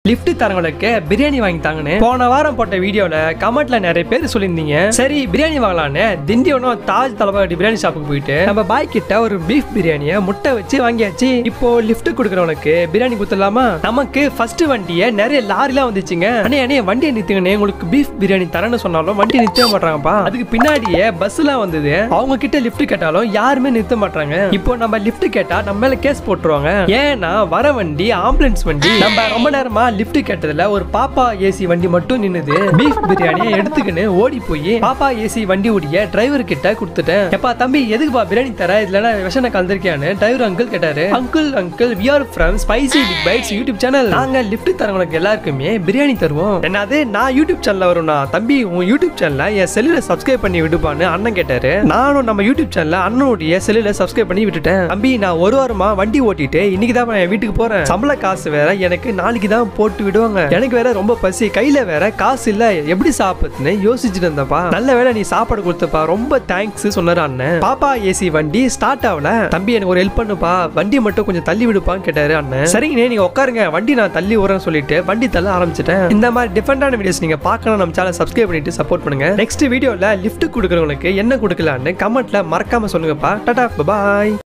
lift தரவங்களுக்கு biryani வாங்கி தாங்கன்னு போன வாரம் போட்ட வீடியோல கமெண்ட்ல நிறைய பேர் சொல்லியிருந்தீங்க சரி பிரியாணி வாங்கலான்னு திண்டிவனம் தாஜ் தலபாடி பிரியாணி ஷாப்புக்கு போயிட்டு நம்ம பாய் கிட்ட ஒரு பீஃப் பிரியாணியை முட்டை வச்சு வாங்கியாச்சு இப்போ லிஃப்ட் கொடுக்குறவனுக்கு பிரியாணி கொடுத்துடலாமா நமக்கு ஃபர்ஸ்ட் வண்டியை நிறைய லாரிலாம் வந்துச்சுங்க அண்ணே அண்ணே வண்டியை நிறுத்துங்கண்ணே உங்களுக்கு பீஃப் பிரியாணி தரேன்னு சொன்னாலும் வண்டி நிறுத்த மாட்டாங்கப்பா அதுக்கு பின்னாடியே பஸ்லாம் வந்தது அவங்க கிட்ட லிஃப்ட் கேட்டாலும் யாருமே நிறுத்த மாட்டாங்க இப்போ நம்ம லிஃப்ட் கேட்டா நம்ம மேல கேஸ் போட்டுருவாங்க ஏன்னா வர வண்டி ஆம்புலன்ஸ் வண்டி நம்ம ரொம்ப நேரமா லிஃப்ட் கேட்டதுல ஒரு பாப்பா ஏசி வண்டி மட்டும் நின்னுது பீஃப் பிரியாணியை எடுத்துக்கின்னு ஓடி போய் பாப்பா ஏசி வண்டி உடைய டிரைவர் கிட்ட கொடுத்துட்டேன் எப்பா தம்பி எதுக்குப்பா பிரியாணி தர இதுல விஷனை கலந்துருக்கியான்னு டிரைவர் அங்கிள் கேட்டாரு uncle uncle we are from spicy big bites YouTube channel நாங்க லிஃப்ட் தரவங்களுக்கு எல்லாருக்குமே பிரியாணி தருவோம் என்னது நான் யூடியூப் சேனல்ல வரும்னா தம்பி உன் யூடியூப் சேனல்ல என் செல்லுல சப்ஸ்கிரைப் பண்ணி விடுப்பான்னு அண்ணன் கேட்டாரு நானும் நம்ம யூடியூப் சேனல்ல அண்ணனுடைய செல்லுல சப்ஸ்கிரைப் பண்ணி விட்டுட்டேன் தம்பி நான் ஒரு வாரமா வண்டி ஓட்டிட்டு இன்னைக்கு தான் என் வீட்டுக்கு போறேன் சம்பள காசு வேற எனக்கு நாளைக்கு தான் போட்டு விடுவாங்க எனக்கு வேற ரொம்ப பசி கையில வேற காசு இல்ல எப்படி சாப்பிடுன்னு யோசிச்சுட்டு இருந்தப்பா நல்ல வேளை நீ சாப்பாடு கொடுத்தப்பா ரொம்ப தேங்க்ஸ் சொன்னாரு அண்ணன் பாப்பா ஏசி வண்டி ஸ்டார்ட் ஆகல தம்பி எனக்கு ஒரு ஹெல்ப் பண்ணுப்பா வண்டி மட்டும் கொஞ்சம் தள்ளி விடுப்பான்னு கேட்டாரு அண்ணன் சரிங்கண்ணே நீங்க உட்காருங்க வண்டி நான் தள்ளி வரேன்னு சொல்லிட்டு வண்டி தள்ள ஆரம்பிச்சிட்டேன் இந்த மாதிரி டிஃபரெண்டான வீடியோஸ் நீங்க பார்க்கணும் நம்ம சேனல் சப்ஸ்கிரைப் பண்ணிட்டு சப்போர்ட் பண்ணுங்க நெக்ஸ்ட் வீடியோல லிஃப்ட் கொடுக்குறவங்களுக்கு என்ன கொடுக்கலான்னு கமெண்ட்ல மறக்காம சொல்லுங்கப்பா டாடா பாய்